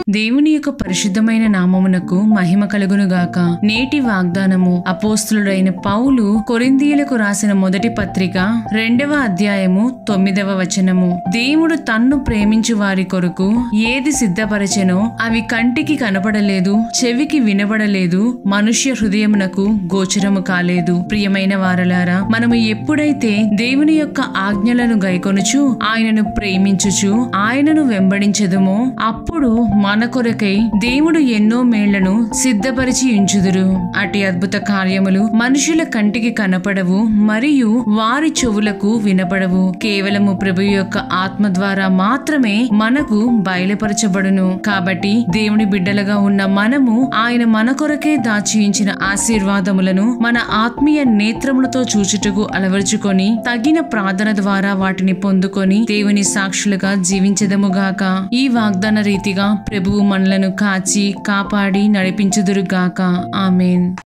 దేవుని యొక్క పరిశుద్ధమైన నామమునకు మహిమ కలుగునుగాక నేటి వాగ్దానము అపోస్తులుడైన పౌలు కొరిందీయులకు రాసిన మొదటి పత్రిక రెండవ అధ్యాయము తొమ్మిదవ వచనము దేవుడు తన్ను ప్రేమించు వారి కొరకు ఏది సిద్ధపరచెనో అవి కంటికి కనపడలేదు చెవికి వినబడలేదు మనుష్య హృదయమునకు గోచరము కాలేదు ప్రియమైన వారలారా మనము ఎప్పుడైతే దేవుని యొక్క ఆజ్ఞలను గైకొనుచు ఆయనను ప్రేమించుచు ఆయనను వెంబడించదుమో అప్పుడు మన కొరకై దేవుడు ఎన్నో మేళ్లను సిద్ధపరిచి ఉంచుదురు అటి అద్భుత కార్యములు మనుషుల కంటికి కనపడవు మరియు వారి చెవులకు వినపడవు కేవలము ప్రభు యొక్క ఆత్మ ద్వారా మాత్రమే మనకు బయలుపరచబడును కాబట్టి దేవుని బిడ్డలుగా ఉన్న మనము ఆయన మన కొరకే దాచియించిన ఆశీర్వాదములను మన ఆత్మీయ నేత్రములతో చూచుటకు అలవరుచుకొని తగిన ప్రార్థన ద్వారా వాటిని పొందుకొని దేవుని సాక్షులుగా జీవించదముగాక ఈ వాగ్దాన రీతిగా ప్రభువు మనలను కాచి కాపాడి నడిపించుదురుగాక ఆమెన్